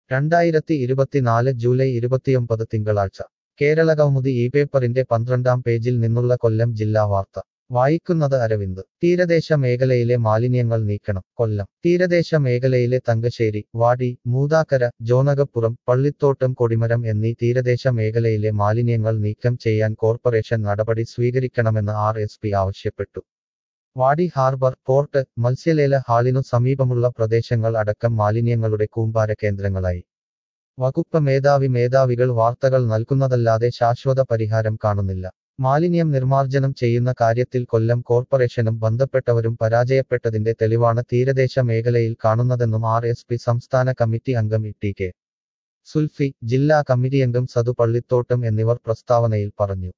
രണ്ടായിരത്തി ഇരുപത്തിനാല് ജൂലൈ ഇരുപത്തിയൊമ്പത് തിങ്കളാഴ്ച കേരള കൗമുദി ഈ പേപ്പറിന്റെ പന്ത്രണ്ടാം പേജിൽ നിന്നുള്ള കൊല്ലം ജില്ലാ വാർത്ത വായിക്കുന്നത് അരവിന്ദ് തീരദേശ മേഖലയിലെ മാലിന്യങ്ങൾ നീക്കണം കൊല്ലം തീരദേശ മേഖലയിലെ തങ്കശ്ശേരി വാടി മൂതാക്കര ജോനകപ്പുറം പള്ളിത്തോട്ടം കൊടിമരം എന്നീ തീരദേശ മേഖലയിലെ മാലിന്യങ്ങൾ നീക്കം ചെയ്യാൻ കോർപ്പറേഷൻ നടപടി സ്വീകരിക്കണമെന്ന് ആർ എസ് പി ആവശ്യപ്പെട്ടു വാടി ഹാർബർ പോർട്ട് മത്സ്യലേല ഹാളിനു സമീപമുള്ള പ്രദേശങ്ങൾ അടക്കം മാലിന്യങ്ങളുടെ കൂമ്പാര കേന്ദ്രങ്ങളായി വകുപ്പ് മേധാവി മേധാവികൾ വാർത്തകൾ നൽകുന്നതല്ലാതെ ശാശ്വത പരിഹാരം കാണുന്നില്ല മാലിന്യം നിർമ്മാർജ്ജനം ചെയ്യുന്ന കാര്യത്തിൽ കൊല്ലം കോർപ്പറേഷനും ബന്ധപ്പെട്ടവരും പരാജയപ്പെട്ടതിന്റെ തെളിവാണ് തീരദേശ മേഖലയിൽ കാണുന്നതെന്നും ആർ എസ് പി സംസ്ഥാന കമ്മിറ്റി അംഗം ഇ ടി കെ സുൽഫി ജില്ലാ കമ്മിറ്റി അംഗം സതു പള്ളിത്തോട്ടം എന്നിവർ പ്രസ്താവനയിൽ പറഞ്ഞു